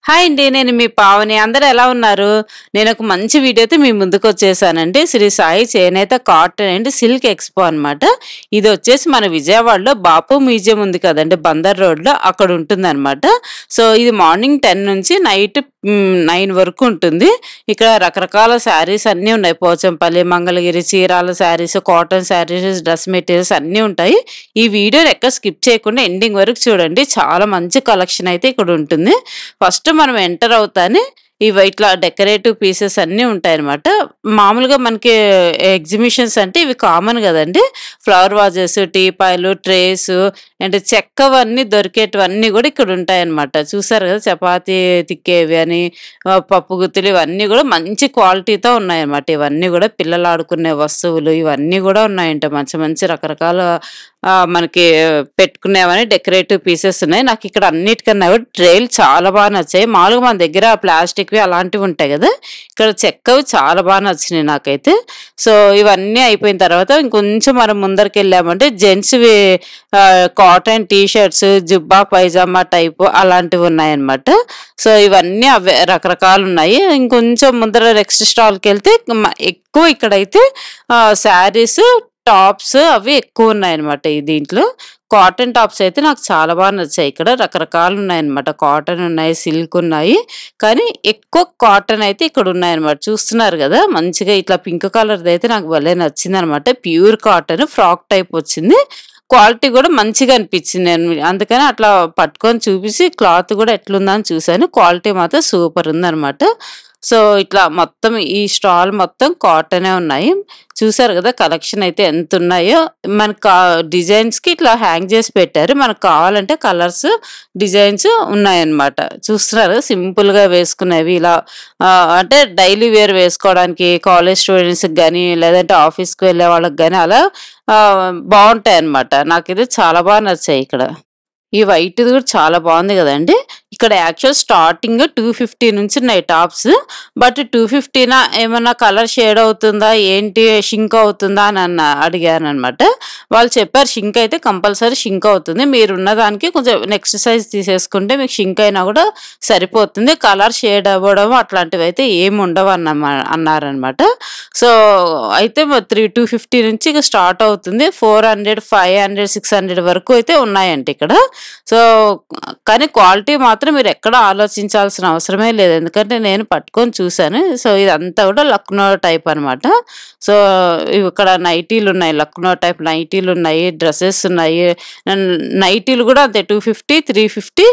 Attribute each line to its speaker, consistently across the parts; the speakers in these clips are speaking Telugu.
Speaker 1: హాయ్ అండి. నేను మీ పావని. అందరూ ఎలా ఉన్నారు? నేనొక మంచి వీడియోతో మీ ముందుకొచ్చేసానండి. శ్రీ సాయి చేనేత కాటన్ అండ్ సిల్క్ ఎక్స్‌పో అనమాట. ఇదొచ్చేసి మన విజయవాడలో బాపు మ్యూజియం ఉంది కదండీ! బందర్ రోడ్‌లో అక్కడ ఉంటుందనమాట. సో, ఇది మార్నింగ్ 10 నుంచి నైట్ హ్మ్, 9 వరకు ఉంటుంది. ఇక్కడ రకరకాల శారీస్ అన్నీ ఉన్నాయి. Pochampally, Mangalagiri, Chirala saris, cotton saris, dress materials అన్నీ ఉంటాయి. ఈ వీడియోని ఎక్కడ స్కిప్ చేయకుండా ఎండింగ్ వరకు చూడండి. చాలా మంచి కలెక్షన్ అయితే ఇక్కడ ఉంటుంది. ఫస్ట్ మనం ఎంటర్ అవుతానే ఇవి ఇట్లా డెకరేటివ్ పీసెస్ అన్నీ ఉంటాయన్నమాట. మామూలుగా మనకి ఎగ్జిబిషన్స్ అంటే ఇవి కామన్ గదండీ! ఫ్లవర్ వాజెస్, టీపాయ్‌లు, ట్రేస్ అండ్ చెక్కవన్నీ దొరికేటివన్నీ గూడా ఇక్కడ ఉంటాయన్నమాట. చూసారు గదా! చపాతీ తిక్కేవి అని, ఆహ్, పప్పు గుత్తులు ఇవన్నీ గూడా మంచి క్వాలిటీతో ఉన్నాయన్నమాట. ఇవన్నీ గూడా పిల్లలు ఆడుకునే వస్తువులు ఇవన్నీ గూడా ఉన్నాయంట. మంచి మంచి రకరకాల ఆహ్, మనకి పెట్టుకునేవని డెకరేటివ్ పీసెస్ ఉన్నాయి. నాకిక్కడ అన్నిటికన్నా కూడా ట్రేలు చాలా బాగా నచ్చాయి. మామూలుగా మన దగ్గర ప్లాస్టిక్‌వి అలాంటివి ఉంటాయి గదా! ఇక్కడ చెక్కవి చాలా బాగా నచ్చినాయి నాకైతే. సో, ఇవన్నీ అయిపోయిన తర్వాత ఇంకొంచెం మనం ముందరికెళ్ళామంటే జెంట్స్‌వి ఆహ్, కాటన్ టీ షర్ట్స్, జుబ్బా, పైజామా టైపు అలాంటివి ఉన్నాయన్నమాట. సో, ఇవన్నీ అవే రకరకాలున్నాయి. ఇంకొంచెం ముందర నెక్స్ట్ స్టాల్‌కెళ్తే మ ఎక్కువ ఇక్కడైతే ఆహ్, శారీస్, టాప్స్ అవి ఎక్కువున్నాయన్నమాట ఈ దీంట్లో. కాటన్ టాప్స్ అయితే నాకు చాలా బాగా నచ్చాయి ఇక్కడ. రకరకాలున్నాయన్నమాట. కాటన్ ఉన్నాయి, సిల్క్ ఉన్నాయి. కానీ ఎక్కువ కాటన్ అయితే ఇక్కడున్నాయన్నమాట. చూస్తున్నారు గదా! మంచిగా ఇట్లా పింక్ కలర్‌దయితే నాకు భలే నచ్చిందనమాట. ప్యూర్ కాటన్ ఫ్రాక్ టైప్ వచ్చింది. క్వాలిటీ గూడా మంచిగా అనిపించింది. నేను అందుకని అట్లా పట్టుకొని చూపిసి క్లాత్ గూడా ఎట్లుందా అని చూసాను. క్వాలిటీ మాత్రం సూపర్ ఉందనమాట. సో, ఇట్లా మొత్తం ఈ స్టాల్ మొత్తం కాటనే ఉన్నాయి. చూసారు గదా! కలెక్షన్ అయితే ఎంతున్నాయో. మనకు కా డిజైన్స్‌కి ఇట్లా హ్యాంగ్ చేసి పెట్టారు. మనకు కావాలంటే కలర్స్, డిజైన్స్ ఉన్నాయన్నమాట. చూస్తున్నారు గదా! సింపుల్‌గా వేసుకునేవి ఇలా ఆహ్, అంటే డైలీ వేర్ వేసుకోవడానికి కాలేజ్ స్టూడెంట్స్‌కి గానీ, లేదంటే ఆఫీస్‌కి వెళ్ళే వాళ్ళకి గానీ అలా ఆహ్, బావుంటాయన్నమాట. నాకైతే చాలా బాగా నచ్చాయి ఇక్కడ. ఈ వైట్‌ది గూడా చాలా బావుంది గదండీ! ఇక్కడ యాక్చువల్ స్టార్టింగ్ 250 నుంచి ఉన్నాయి టాప్స్. బట్ 250నా ఏమన్నా కలర్ షేడ్ అవుతుందా? ఏంటి? షింక్ అవుతుందా? అని అన్న అడిగాననమాట. వాళ్ళు చెప్పారు షింక్ అయితే కంపల్సరీ షింక్ అవుతుంది. మీరున్న దానికి కొంచెం నెక్స్ట్ సైజ్ తీసేసుకుంటే మీకు షింక్ అయినా గూడా సరిపోతుంది. కలర్ షేడ్ అవ్వడం అట్లాంటివైతే ఏమి ఉండవన్నమ అన్నారనమాట. సో, అయితే మ త్రీ 250 నుంచి ఇక స్టార్ట్ అవుతుంది. 400, 500, 600 వరకు అయితే ఉన్నాయంట ఇక్కడ. సో, కానీ క్వాలిటీ మాత్రం మీరెక్కడ ఆలోచించాల్సిన అవసరమే లేదు. ఎందుకంటే నేను పట్టుకొని చూసాను. సో, ఇదంతా గూడా లక్నో టైప్ అనమాట. సో, ఇక్కడ నైటీలున్నాయి. లక్నో టైప్ నైటీలున్నాయి. డ్రెసెస్ ఉన్నాయి. న్ నైటీలు గూడా అంతే 250, 350,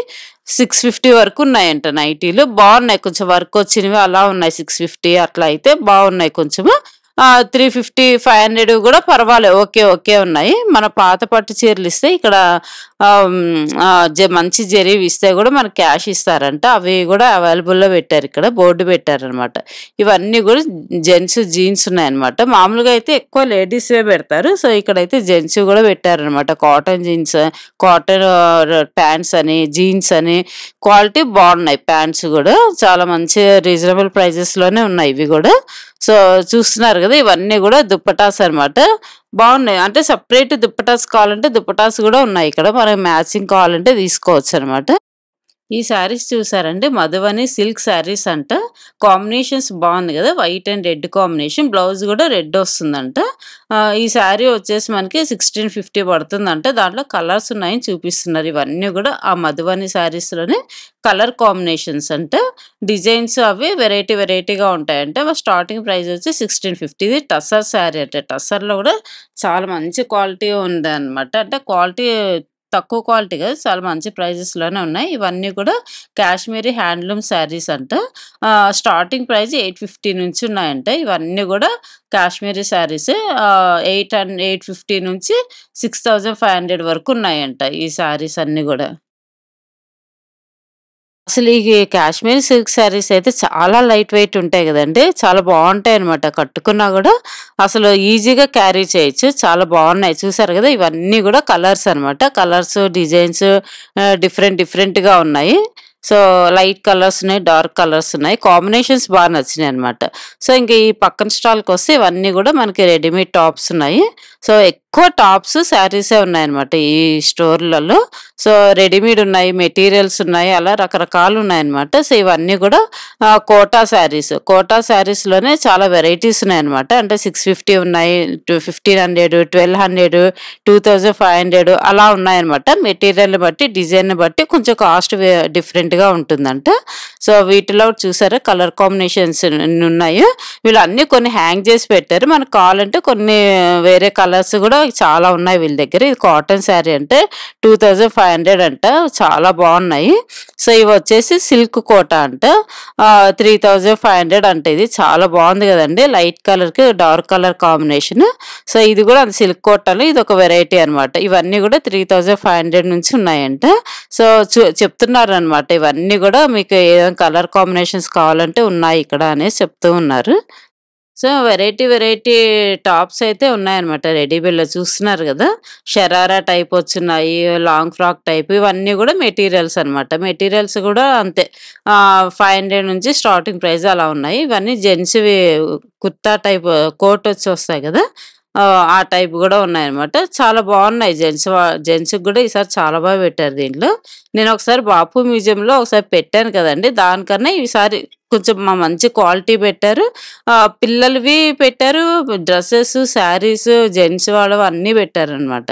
Speaker 1: 650 వరకు ఉన్నాయంట నైటీలు. బావున్నాయి. కొంచెం వర్క్ వచ్చినవి అలా ఉన్నాయి. 650 అట్లా అయితే బావున్నాయి కొంచెము. ఆహ్, 350, 500 గూడా పర్వాలే ఓకే. ఓకే ఉన్నాయి. మన పాత పట్టు చీరలిస్తే ఇక్కడ ఆహ్, హ్మ్, ఆహ్, జ మంచి జరీవి ఇస్తే గూడా మనకు క్యాష్ ఇస్తారంట. అవి గూడా అవైలబుల్‌లో పెట్టారిక్కడ. బోర్డ్ పెట్టారనమాట. ఇవన్నీ గూడా జెంట్స్ జీన్స్ ఉన్నాయన్నమాట. మామూలుగా అయితే ఎక్కువ లేడీస్‌వే పెడతారు. సో, ఇక్కడైతే జెంట్స్‌వి గూడా పెట్టారనమాట. కాటన్ జీన్స్, కాటన్ ర ప్యాంట్స్ అని, జీన్స్ అని క్వాలిటీ బావున్నాయి ప్యాంట్స్ గూడా. చాలా మంచి రీజనబుల్ ప్రైజెస్‌లోనే ఉన్నాయి ఇవి గూడా. సో, చూస్తున్నారు గదా! ఇవన్నీ గూడా దుప్పటాస్ అనమాట. బావున్నాయి. అంటే సెపరేట్ దుప్పటాస్ కావాలంటే దుప్పటాస్ గూడా ఉన్నాయి ఇక్కడ. మనకు మ్యాచింగ్ కావాలంటే తీసుకోవచ్చనమాట. ఈ శారీస్ చూసారండి మధువని సిల్క్ శారీస్ అంట. కాంబినేషన్స్ బావుంది గదా! White and red combination. Blouse గూడా రెడ్ వస్తుందంట. ఆహ్, ఈ శారీ వచ్చేసి మనకి 1650 పడుతుందంట. దాంట్లో కలర్స్ ఉన్నాయని చూపిస్తున్నారు. ఇవన్నీ గూడా ఆ మధువని శారీస్‌లోనే కలర్ కాంబినేషన్స్ అంట. డిజైన్స్ అవి వెరైటీ వెరైటీగా ఉంటాయంట. స్టార్టింగ్ ప్రైస్ వచ్చి 1650 ఇది టస్సర్ శారీ అంట. టస్సర్‌లో గూడా చాలా మంచి క్వాలిటీ ఉందనమాట. అంటే క్వాలిటీ తక్కువ క్వాలిటీ కాదు. చాలా మంచి ప్రైజెస్‌లోనే ఉన్నాయి. ఇవన్నీ కూడా కాశ్మీరీ హ్యాండ్లూమ్ శారీస్ అంట. ఆహ్, స్టార్టింగ్ ప్రైస్ 850 నుంచి ఉన్నాయంట. ఇవన్నీ గూడా కాశ్మీరీ శారీసే. ఆహ్, ఎయిట్ హన్ 850 నుంచి 6500 వరకు ఉన్నాయంట ఈ శారీస్ అన్నీ గూడా. అసలు ఈ కాశ్మీరీ సిల్క్ శారీస్ అయితే చాలా లైట్ వెయిట్ ఉంటాయి గదండీ! చాలా బావుంటాయన్నమాట. కట్టుకున్నా గూడా అసలు ఈజీగా క్యారీ చేయొచ్చు. చాలా బావున్నాయి. చూసారు గదా! ఇవన్నీ గూడా కలర్స్ అనమాట. కలర్స్, డిజైన్స్ ఆహ్, డిఫరెంట్ డిఫరెంట్‌గా ఉన్నాయి. సో, లైట్ కలర్స్ ఉన్నాయి. డార్క్ కలర్స్ ఉన్నాయి. కాంబినేషన్స్ బా నచ్చినాయన్నమాట. సో, ఇంక ఈ పక్కన స్టాల్‌కొస్తే ఇవన్నీ గూడా మనకి రెడీమేడ్ టాప్స్ ఉన్నాయి. సో, ఎక్కువ ఎక్కువ టాప్స్ శారీసే ఉన్నాయన్నమాట ఈ స్టోర్లలో సో రెడీమేడ్ ఉన్నాయి మెటీరియల్స్ ఉన్నాయి అలా రకరకాలు ఉన్నాయన్నమాట సో ఇవన్నీ కూడా ఆ, కోటా శారీస్ కోటా శారీస్లోనే చాలా వెరైటీస్ ఉన్నాయన్నమాట అంటే సిక్స్ ఫిఫ్టీ ఉన్నాయి two fifteen hundred twelve hundred two thousand five hundred అలా ఉన్నాయన్నమాట మెటీరియల్ బట్టి డిజైన్ బట్టి కొంచెం కాస్ట్ డిఫరెంట్గా ఉంటుందంట సో వీటిలో చూసారా కలర్ కాంబినేషన్స్ ఉన్నాయి వీళ్ళు అన్ని కొన్ని హ్యాంగ్ చేసి పెట్టారు మనకు కావాలంటే కొన్ని వేరే కలర్స్ కూడా చాలా ఉన్నాయి వీళ్ళ దగ్గర ఇది కాటన్ శారీ అంటే టూ థౌజండ్ ఫైవ్ హండ్రెడ్ అంట చాలా బాగున్నాయి సో ఇవి వచ్చేసి సిల్క్ కోట అంట త్రీ థౌజండ్ ఫైవ్ హండ్రెడ్ అంటే ఇది చాలా బాగుంది కదండి లైట్ కలర్కి డార్క్ కలర్ కాంబినేషన్ సో ఇది కూడా సిల్క్ కోటలో ఇది ఒక వెరైటీ అన్నమాట ఇవన్నీ కూడా త్రీ థౌజండ్ ఫైవ్ హండ్రెడ్ నుంచి ఉన్నాయంట సో చూ చెప్తున్నారు అనమాట ఇవన్నీ కూడా మీకు ఏదైనా కలర్ కాంబినేషన్స్ కావాలంటే ఉన్నాయి ఇక్కడ అనేసి చెప్తూ ఉన్నారు సో వెరైటీ వెరైటీ టాప్స్ అయితే ఉన్నాయన్నమాట రెడీమేడ్లో చూస్తున్నారు కదా షరారా టైప్ వచ్చున్నాయి లాంగ్ ఫ్రాక్ టైప్ ఇవన్నీ కూడా మెటీరియల్స్ అన్నమాట మెటీరియల్స్ కూడా అంతే ఫైవ్ హండ్రెడ్ నుంచి స్టార్టింగ్ ప్రైస్ అలా ఉన్నాయి ఇవన్నీ జెంట్స్వి కుర్తా టైప్ కోట్ వచ్చి వస్తాయి కదా ఆ, ఆ టైప్ కూడా ఉన్నాయన్నమాట చాలా బాగున్నాయి జెంట్స్ జెంట్స్కి కూడా ఈసారి చాలా బాగా పెట్టారు దీంట్లో నేను ఒకసారి బాపు మ్యూజియంలో ఒకసారి పెట్టాను కదండి దానికన్నా ఈసారి కొంచెం మా మంచి క్వాలిటీ పెట్టారు ఆ, పిల్లలవి పెట్టారు డ్రెస్సెస్ శారీస్ జెంట్స్ వాళ్ళవి అన్నీ పెట్టారనమాట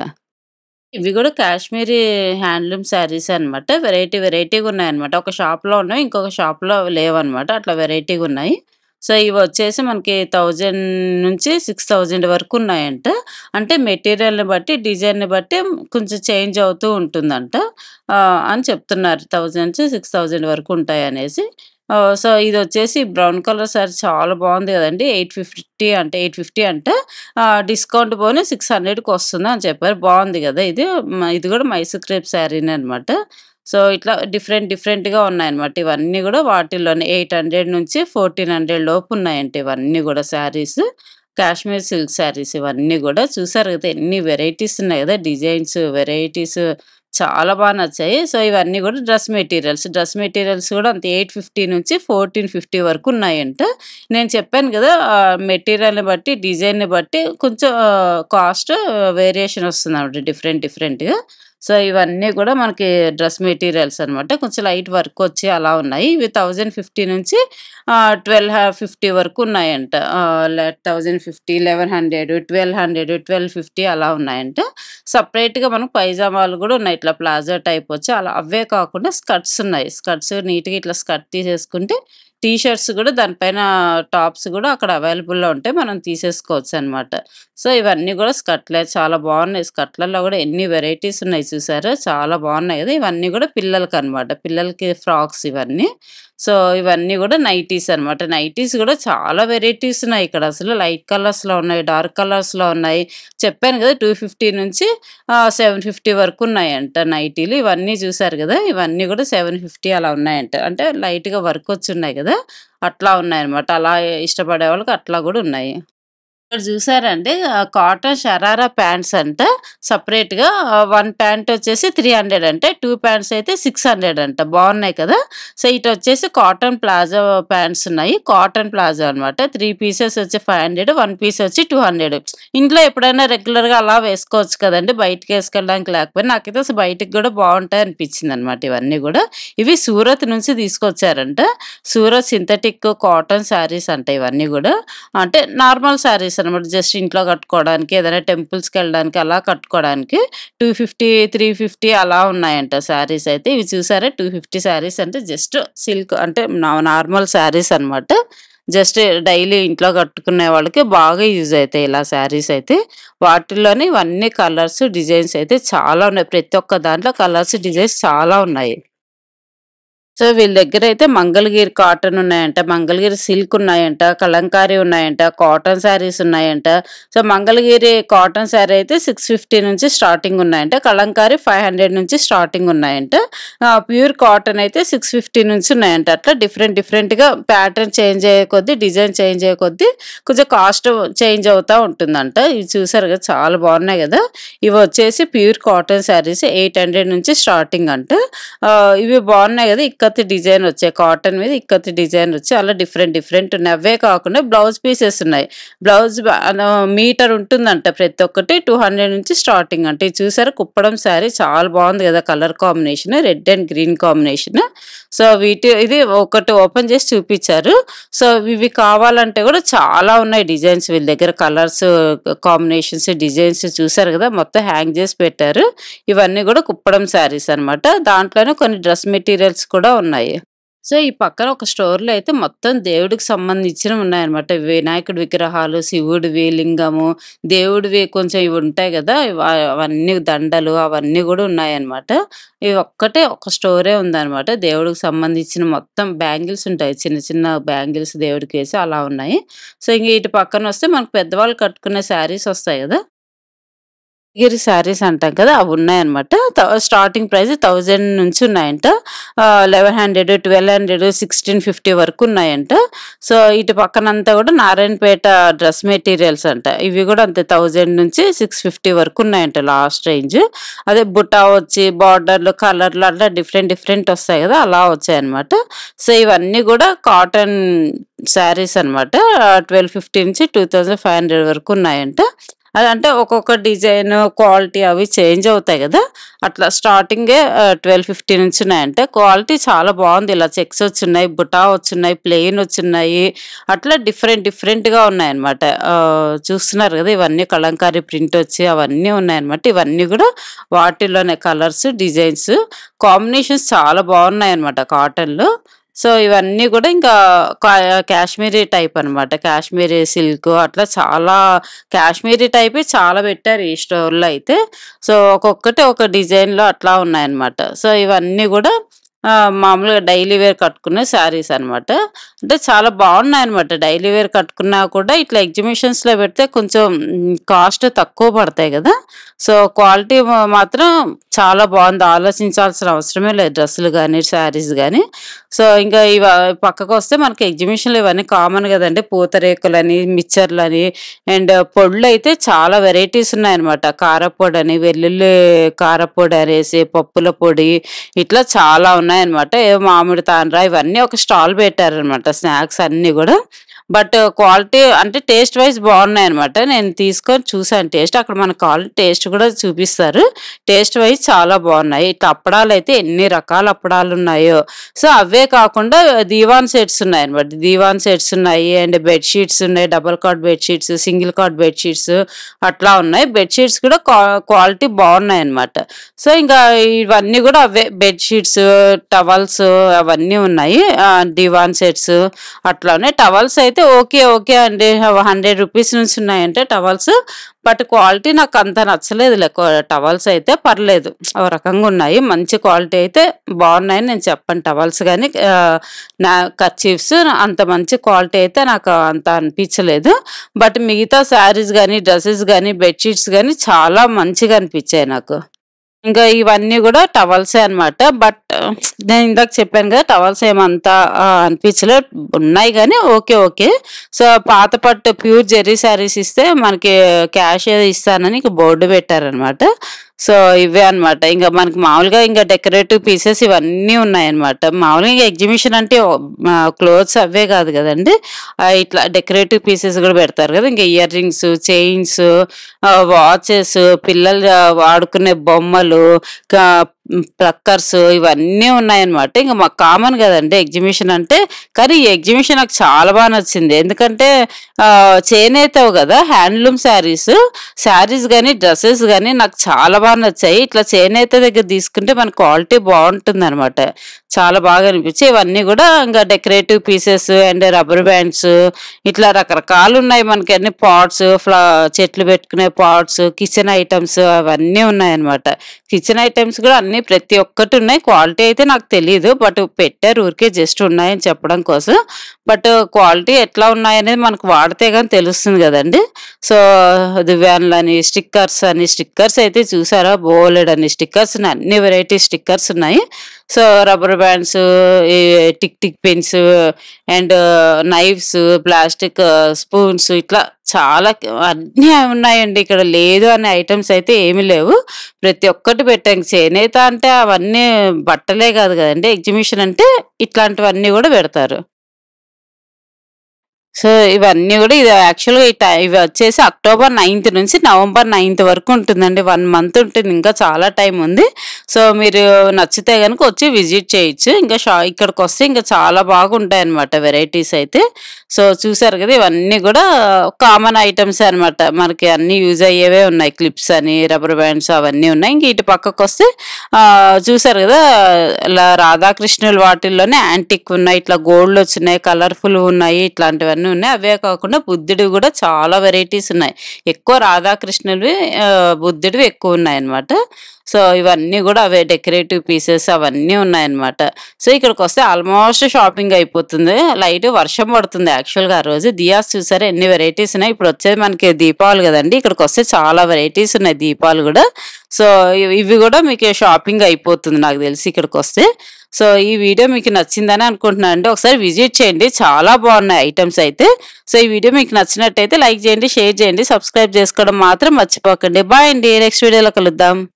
Speaker 1: ఇవి కూడా కాశ్మీరీ హ్యాండ్లూమ్ శారీస్ అన్నమాట వెరైటీ వెరైటీగా ఉన్నాయన్నమాట ఒక షాప్లో ఉన్నాయి ఇంకొక షాప్లో లేవన్నమాట అట్లా వెరైటీగా ఉన్నాయి సో ఇవి వచ్చేసి మనకి థౌజండ్ నుంచి సిక్స్ థౌజండ్ వరకు ఉన్నాయంట అంటే మెటీరియల్ని బట్టి డిజైన్ని బట్టి కొంచెం చేంజ్ అవుతూ ఉంటుందంట ఆ, అని చెప్తున్నారు థౌజండ్ నుంచి సిక్స్ థౌజండ్ వరకు ఉంటాయి అనేసి ఆ, సో ఇది వచ్చేసి బ్రౌన్ కలర్ సారీ చాలా బాగుంది కదండి ఎయిట్ ఫిఫ్టీ అంటే ఎయిట్ ఫిఫ్టీ అంటే డిస్కౌంట్ పోనీ సిక్స్ హండ్రెడ్కి వస్తుంది అని చెప్పారు బాగుంది కదా ఇది మ- ఇది కూడా మైసూర్ క్రేప్ శారీనే అనమాట సో ఇట్లా డిఫరెంట్ డిఫరెంట్గా ఉన్నాయన్నమాట ఇవన్నీ కూడా వాటిల్లోనే ఎయిట్ హండ్రెడ్ నుంచి ఫోర్టీన్ హండ్రెడ్ లోపు ఉన్నాయంట ఇవన్నీ కూడా శారీస్ కాశ్మీర్ సిల్క్ శారీస్ ఇవన్నీ కూడా చూసారు కదా ఎన్ని వెరైటీస్ ఉన్నాయి కదా డిజైన్స్ వెరైటీస్ చాలా బాగా నచ్చాయి సో ఇవన్నీ కూడా డ్రెస్ మెటీరియల్స్ డ్రెస్ మెటీరియల్స్ కూడా అంత ఎయిట్ ఫిఫ్టీ నుంచి ఫోర్టీన్ ఫిఫ్టీ వరకు ఉన్నాయంట నేను చెప్పాను కదా మెటీరియల్ని బట్టి డిజైన్ని బట్టి కొంచెం కాస్ట్ వేరియేషన్ వస్తుంది అన్నమాట డిఫరెంట్ డిఫరెంట్గా సో ఇవన్నీ కూడా మనకి డ్రెస్ మెటీరియల్స్ అన్నమాట కొంచెం లైట్ వర్క్ వచ్చి అలా ఉన్నాయి ఇవి థౌజండ్ ఫిఫ్టీ నుంచి ట్వెల్వ్ ఫిఫ్టీ వరకు ఉన్నాయంట thousand fifty eleven hundred twelve hundred twelve fifty అలా ఉన్నాయంట సపరేట్గా మనకు పైజామాలు కూడా ఉన్నాయి ఇట్లా ప్లాజా టైప్ వచ్చి అలా అవే కాకుండా స్కర్ట్స్ ఉన్నాయి స్కర్ట్స్ నీట్గా ఇట్లా స్కర్ట్ తీసేసుకుంటే టీ షర్ట్స్ కూడా దానిపైన టాప్స్ కూడా అక్కడ అవైలబుల్లో ఉంటాయి మనం తీసేసుకోవచ్చు అనమాట సో ఇవన్నీ కూడా స్కర్ట్లే చాలా బాగున్నాయి స్కర్ట్లలో కూడా ఎన్ని వెరైటీస్ ఉన్నాయి చూసారా చాలా బాగున్నాయి కదా ఇవన్నీ కూడా పిల్లలకి అనమాట పిల్లలకి ఫ్రాక్స్ ఇవన్నీ సో ఇవన్నీ కూడా నైటీస్ అన్నమాట నైటీస్ కూడా చాలా వెరైటీస్ ఉన్నాయి ఇక్కడ అసలు లైట్ కలర్స్లో ఉన్నాయి డార్క్ కలర్స్లో ఉన్నాయి చెప్పాను కదా టూ ఫిఫ్టీ నుంచి సెవెన్ ఫిఫ్టీ వరకు ఉన్నాయంట నైటీలు ఇవన్నీ చూసారు కదా ఇవన్నీ కూడా సెవెన్ ఫిఫ్టీ అలా ఉన్నాయంట అంటే లైట్గా వర్క్ వచ్చి ఉన్నాయి కదా అట్లా ఉన్నాయన్నమాట అలా ఇష్టపడే వాళ్ళకి అట్లా కూడా ఉన్నాయి ఇక్కడ చూసారండి కాటన్ షరారా ప్యాంట్స్ అంట సపరేట్ గా వన్ ప్యాంట్ వచ్చేసి త్రీ హండ్రెడ్ అంటే టూ ప్యాంట్స్ అయితే సిక్స్ హండ్రెడ్ అంట బాగున్నాయి కదా సో ఇటు వచ్చేసి కాటన్ ప్లాజో ప్యాంట్స్ ఉన్నాయి కాటన్ ప్లాజో అన్నమాట త్రీ పీసెస్ వచ్చి ఫైవ్ హండ్రెడ్ వన్ పీస్ వచ్చి టూ హండ్రెడ్ ఇంట్లో ఎప్పుడైనా రెగ్యులర్ గా అలా వేసుకోవచ్చు కదండి బయటకి వేసుకెళ్ళడానికి లేకపోయినా నాకైతే అసలు బయటికి కూడా బాగుంటాయి అనిపించింది అనమాట ఇవన్నీ కూడా ఇవి సూరత్ నుంచి తీసుకొచ్చారంట సూరత్ సింథటిక్ కాటన్ శారీస్ అంట ఇవన్నీ కూడా అంటే నార్మల్ శారీస్ అనమాట జస్ట్ ఇంట్లో కట్టుకోవడానికి ఏదైనా టెంపుల్స్కి వెళ్ళడానికి అలా కట్టుకోవడానికి టూ ఫిఫ్టీ త్రీ ఫిఫ్టీ అలా ఉన్నాయంట శారీస్ అయితే ఇవి చూసారా టూ ఫిఫ్టీ శారీస్ అంటే జస్ట్ సిల్క్ అంటే నార్మల్ శారీస్ అన్నమాట జస్ట్ డైలీ ఇంట్లో కట్టుకునే వాళ్ళకి బాగా యూజ్ అవుతాయి ఇలా శారీస్ అయితే వాటిల్లోనే ఇవన్నీ కలర్స్ డిజైన్స్ అయితే చాలా ఉన్నాయి ప్రతి ఒక్క దాంట్లో కలర్స్ డిజైన్స్ చాలా ఉన్నాయి సో వీళ్ళ దగ్గర అయితే మంగళగిరి కాటన్ ఉన్నాయంట మంగళగిరి సిల్క్ ఉన్నాయంట కలంకారీ ఉన్నాయంట కాటన్ శారీస్ ఉన్నాయంట సో మంగళగిరి కాటన్ శారీ అయితే సిక్స్ ఫిఫ్టీ నుంచి స్టార్టింగ్ ఉన్నాయంట కలంకారీ ఫైవ్ హండ్రెడ్ నుంచి స్టార్టింగ్ ఉన్నాయంట ప్యూర్ కాటన్ అయితే సిక్స్ ఫిఫ్టీ నుంచి ఉన్నాయంట అట్లా డిఫరెంట్ డిఫరెంట్గా ప్యాటర్న్ చేంజ్ అయ్యే కొద్దీ డిజైన్ చేంజ్ అయ్యే కొద్దీ కొంచెం కాస్ట్ చేంజ్ అవుతూ ఉంటుందంట ఇవి చూసారు కదా చాలా బాగున్నాయి కదా ఇవి వచ్చేసి pure cotton saris eight hundred నుంచి స్టార్టింగ్ అంట ఆ, ఇవి బాగున్నాయి కదా ఇక్కడ ఇక్కత్ డిజైన్ వచ్చాయి. కాటన్ మీద ఇక్కత్ డిజైన్ వచ్చి అలా డిఫరెంట్ డిఫరెంట్ ఉన్నాయి. అవే కాకుండా బ్లౌజ్ పీసెస్ ఉన్నాయి. బ్లౌజ్ బ అను మీటర్ ఉంటుందంట ప్రతి ఒక్కటి 200 నుంచి స్టార్టింగ్ అంట. ఇది చూసారా కుప్పడం శారీ చాలా బాగుంది కదా! Colour combination red and green combination. So, వీటి ఇది ఒకటి ఓపెన్ చేసి చూపిచ్చారు. సో, ఇవి కావాలంటే కూడా చాలా ఉన్నాయి డిజైన్స్ వీళ్ళ దగ్గర కలర్స్, కాంబినేషన్స్, డిజైన్స్ చూసారు కదా! మొత్తం హ్యాంగ్ చేసి పెట్టారు. ఇవన్నీ కూడా కుప్పడం శారీస్ అన్నమాట. దాంట్లోనే కొన్ని డ్రెస్ మెటీరియల్స్ కూడా ఉన్నాయి. సో, ఈ పక్కన ఒక స్టోర్‌లో అయితే మొత్తం దేవుడికి సంబంధించినవి ఉన్నాయన్నమాట. వినాయకుడి విగ్రహాలు, శివుడివి, లింగము, దేవుడివి కొంచెం ఇవి ఉంటాయి కదా! ఇవ అవన్నీ దండలు అవన్నీ కూడా ఉన్నాయన్నమాట. ఇవి ఒక్కటే ఒక స్టోరే ఉందన్నమాట. దేవుడికి సంబంధించిన మొత్తం బ్యాంగిల్స్ ఉంటాయి. చిన్న చిన్న బ్యాంగిల్స్ దేవుడికేసి అలా ఉన్నాయి. సో, ఇంక ఇటు పక్కన వస్తే మనకు పెద్దవాళ్ళు కట్టుకునే శారీస్ వస్తాయి కదా! గిరి శారీస్ అంటాం కదా! అవి ఉన్నాయన్నమాట. త స్టార్టింగ్ ప్రైస్ 1000 నుంచి ఉన్నాయంట. ఆహ్, 1100, 1200, 1650 వరకు ఉన్నాయంట. సో, ఇటు పక్కనంతా కూడా నారాయణపేట డ్రెస్ మెటీరియల్స్ అంట. ఇవి కూడా అంతే 1000 నుంచి 650 వరకు ఉన్నాయంట లాస్ట్ రేంజ్. అదే బుటా వచ్చి బార్డర్‌లు, కలర్‌లు అట్లా డిఫరెంట్ డిఫరెంట్ వస్తాయి కదా! అలా వచ్చాయన్నమాట. సో, ఇవన్నీ కూడా కాటన్ శారీస్ అన్నమాట. 1250 నుంచి 2500 వరకు ఉన్నాయంట. అదంటే ఒక్కొక్క డిజైన్, క్వాలిటీ అవి చేంజ్ అవుతాయి కదా! అట్లా స్టార్టింగే ఆహ్, 1250 నుంచి ఉన్నాయంట. క్వాలిటీ చాలా బాగుంది. ఇలా చెక్స్ వచ్చున్నాయి, బుటా వచ్చున్నాయి, ప్లెయిన్ వచ్చున్నాయి. అట్లా డిఫరెంట్ డిఫరెంట్‌గా ఉన్నాయన్నమాట. ఆహ్, చూస్తున్నారు కదా! ఇవన్నీ కలంకారీ ప్రింట్ వచ్చి అవన్నీ ఉన్నాయన్నమాట. ఇవన్నీ కూడా వాటిలోనే కలర్స్, డిజైన్స్, కాంబినేషన్స్ చాలా బాగున్నాయన్నమాట కాటన్‌లో. సో, ఇవన్నీ కూడా ఇంకా కా కాశ్మీరీ టైప్ అన్నమాట. కాశ్మీరీ సిల్క్ అట్లా చాలా కాశ్మీరీ టైపే చాలా పెట్టారు ఈ స్టోర్‌లో అయితే. సో, ఒక్కొక్కటి ఒక డిజైన్‌లో అట్లా ఉన్నాయన్నమాట. సో, ఇవన్నీ కూడా ఆహ్, మామూలుగా డైలీ వేర్ కట్టుకునే శారీస్ అన్నమాట. అంటే చాలా బాగున్నాయన్నమాట. డైలీ వేర్ కట్టుకున్నా కూడా ఇట్లా ఎగ్జిబిషన్స్‌లో పెడితే కొంచెం హ్మ్, కాస్ట్ తక్కువ పడతాయి కదా! సో, క్వాలిటీ మ మాత్రం చాలా బాగుంది. ఆలోచించాల్సిన అవసరమే లేదు డ్రెస్సులు గాని, శారీస్ గాని. సో, ఇంకా ఇవ పక్కకొస్తే మనకి ఎగ్జిబిషన్‌లో ఇవన్నీ కామన్ కదండీ! పూతరేకులని, మిక్చర్‌లని అండ్ పొడులైతే చాలా వెరైటీస్ ఉన్నాయన్నమాట. కారప్పొడని, వెల్లుల్లి కారప్పొడి అనేసి, పప్పుల పొడి ఇట్లా చాలా ఉన్నాయన్నమాట. ఏవో మామిడి తాండ్ర ఇవన్నీ ఒక స్టాల్ పెట్టారన్నమాట. స్నాక్స్ అన్నీ కూడా. బట్ క్వాలిటీ అంటే టేస్ట్ వైస్ బాగున్నాయన్నమాట. నేను తీసుకొని చూసాను టేస్ట్. అక్కడ మనకు కావాలంటే టేస్ట్ కూడా చూపిస్తారు. టేస్ట్ వైస్ చాలా బాగున్నాయి. ఇట్లా అప్పడాలైతే ఎన్ని రకాల అప్పడాలున్నాయో. సో, అవే కాకుండా దీవాన్ సెట్స్ ఉన్నాయన్నమాట. దీవాన్ సెట్స్ ఉన్నాయి. అండ్ బెడ్ షీట్స్ ఉన్నాయి. Double cot bed sheets, single cot bed sheets అట్లా ఉన్నాయి. బెడ్ షీట్స్ కూడా క్వా క్వాలిటీ బాగున్నాయన్నమాట. సో, ఇంకా ఇవన్నీ కూడా అవే బెడ్ షీట్స్, టవల్స్ అవన్నీ ఉన్నాయి. ఆహ్, దివాన్ సెట్స్ అట్లా ఉన్నాయి. టవల్స్ అయితే ఓకే. ఓకే అండి. 100 రూపీస్ నుంచి ఉన్నాయంట టవల్స్. బట్ క్వాలిటీ నాకు అంత నచ్చలేదులే. కొ టవల్స్ అయితే పర్లేదు. ఓ రకంగా ఉన్నాయి. మంచి క్వాలిటీ అయితే బాగున్నాయని నేను చెప్పను టవల్స్ గాని ఆహ్, నా కర్చీఫ్స్ అంత మంచి క్వాలిటీ అయితే నాకు అంత అనిపించలేదు. బట్ మిగతా శారీస్ గాని, డ్రెసెస్ గాని, బెడ్ షీట్స్ గాని చాలా మంచిగా అనిపించాయి నాకు. ఇంకా ఇవన్నీ కూడా టవల్సే అన్నమాట. బట్ నేను ఇందాక చెప్పాను కదా! టవల్స్ ఏమంతా ఆహ్, అనిపించలే. ఉన్నాయి గానీ ఓకే. ఓకే. సో, పాత పట్టు ప్యూర్ జెర్రీ శారీస్ ఇస్తే మనకి క్యాష్ ఏదో ఇస్తానని ఇక బోర్డ్ పెట్టారన్నమాట. సో, ఇవే అన్నమాట. ఇంక మనకి మామూలుగా ఇంక డెకరేటివ్ పీసెస్ ఇవన్నీ ఉన్నాయన్నమాట. మామూలుగా ఇంక ఎగ్జిబిషన్ అంటే ఆహ్, క్లోత్స్ అవే కాదు కదండీ! ఆహ్, ఇట్లా డెకరేటివ్ పీసెస్ కూడా పెడతారు కదా! ఇంక ఇయర్ రింగ్స్, చైన్స్, ఆహ్, వాచెస్, పిల్లలు వాడుకునే బొమ్మలు, కా ప్లక్కర్స్ ఇవన్నీ ఉన్నాయన్నమాట. ఇంక మాకు కామన్ కదండీ ఎగ్జిబిషన్ అంటే. కానీ ఈ ఎగ్జిబిషన్ నాకు చాలా బాగా నచ్చింది. ఎందుకంటే ఆహ్, చేనేతవి కదా! హ్యాండ్లూమ్ శారీస్. శారీస్ గాని, డ్రెసెస్ గాని నాకు చాలా బాగా నచ్చాయి. ఇట్లా చేనేత దగ్గర తీసుకుంటే మన క్వాలిటీ బాగుంటుందన్నమాట. చాలా బాగా అనిపించాయి. ఇవన్నీ కూడా ఇంకా decorative pieces and rubber bands ఇట్లా రకరకాలు ఉన్నాయి మనకి అన్ని పాట్స్, ఫ్లా చెట్లు పెట్టుకునే పాట్స్, కిచెన్ ఐటెమ్స్ అవన్నీ ఉన్నాయన్నమాట. కిచెన్ ఐటెమ్స్ కూడా అన్నీ ప్రతి ఒక్కటి ఉన్నాయి. క్వాలిటీ అయితే నాకు తెలీదు. బట్ పెట్టారు ఊరికే జస్ట్ ఉన్నాయని చెప్పడం కోసం. బట్ క్వాలిటీ ఎట్లా ఉన్నాయనేది మనకు వాడితే గాని తెలుస్తుంది కదండీ! సో, దివ్యాన్లని, స్టిక్కర్స్ అని స్టిక్కర్స్ అయితే చూసారా బోలెడన్ని స్టిక్కర్స్ ఉన్నాయి. అన్ని వెరైటీ స్టిక్కర్స్ ఉన్నాయి. సో రబ్బర్ బ్యాండ్స్ ఈ tick tick pens and knives plastic spoons ఇట్లా చాలా అన్నీ ఉన్నాయండి ఇక్కడ లేదు అనే ఐటమ్స్ అయితే ఏమీ లేవు ప్రతి ఒక్కటి పెట్టాం చేనేత అంటే అవన్నీ బట్టలే కాదు కదండి ఎగ్జిబిషన్ అంటే ఇట్లాంటివన్నీ కూడా పెడతారు సో ఇవన్నీ కూడా ఇది యాక్చువల్‌గా ఈ టై ఇవి వచ్చేసి అక్టోబర్ 9 నుంచి నవంబర్ 9 వరకు ఉంటుందండి. 1 మంత్ ఉంటుంది. ఇంకా చాలా టైం ఉంది. సో మీరు నచ్చితే గనుక వచ్చి విజిట్ చేయొచ్చు. ఇంకా షా ఇక్కడికొస్తే ఇంకా చాలా బాగుంటాయన్నమాట వెరైటీస్ అయితే. సో చూసారు కదా! ఇవన్నీ కూడా కామన్ ఐటెమ్సే అన్నమాట. మనకి అన్నీ యూజ్ అయ్యేవే ఉన్నాయి. క్లిప్స్ అని, రబ్బర్ బ్యాండ్స్ అవన్నీ ఉన్నాయి. ఇంక ఇటు పక్కకొస్తే ఆహ్, చూసారు కదా! ఇలా రాధాకృష్ణుల వాటిల్లోనే యాంటిక్ ఉన్నాయి. ఇట్లా గోల్డ్ వచ్చినాయి. కలర్‌ఫుల్ ఉన్నాయి. ఇట్లాంటివన్నీ ఉన్నాయి. అవే కాకుండా బుద్ధుడివి కూడా చాలా వెరైటీస్ ఉన్నాయి. ఎక్కువ రాధాకృష్ణులవి ఆహ్, బుద్ధుడివి ఎక్కువ ఉన్నాయన్నమాట. సో ఇవన్నీ కూడా అవే డెకరేటివ్ పీసెస్ అవన్నీ ఉన్నాయన్నమాట. సో ఇక్కడికొస్తే ఆల్మోస్ట్ షాపింగ్ అయిపోతుంది. లైట్ వర్షం పడుతుంది యాక్చువల్‌గా ఆ రోజు. దియాస్ చూసారా ఎన్ని వెరైటీస్ ఉన్నాయి. ఇప్పుడొచ్చేది మనకి దీపావళి కదండీ! ఇక్కడికొస్తే చాలా వెరైటీస్ ఉన్నాయి దీపాలు కూడా. సో ఇవి ఇవి కూడా మీకు షాపింగ్ అయిపోతుంది నాకు తెలిసి ఇక్కడికొస్తే. సో ఈ వీడియో మీకు నచ్చిందని అనుకుంటున్నానండి. ఒకసారి విజిట్ చేయండి. చాలా బాగున్నాయి ఐటెమ్స్ అయితే. సో ఈ వీడియో మీకు నచ్చినట్టయితే లైక్ చేయండి, షేర్ చేయండి, సబ్స్క్రైబ్ చేసుకోవడం మాత్రం మర్చిపోకండి. బాయ్ అండి. నెక్స్ట్ వీడియోలో కలుద్దాం.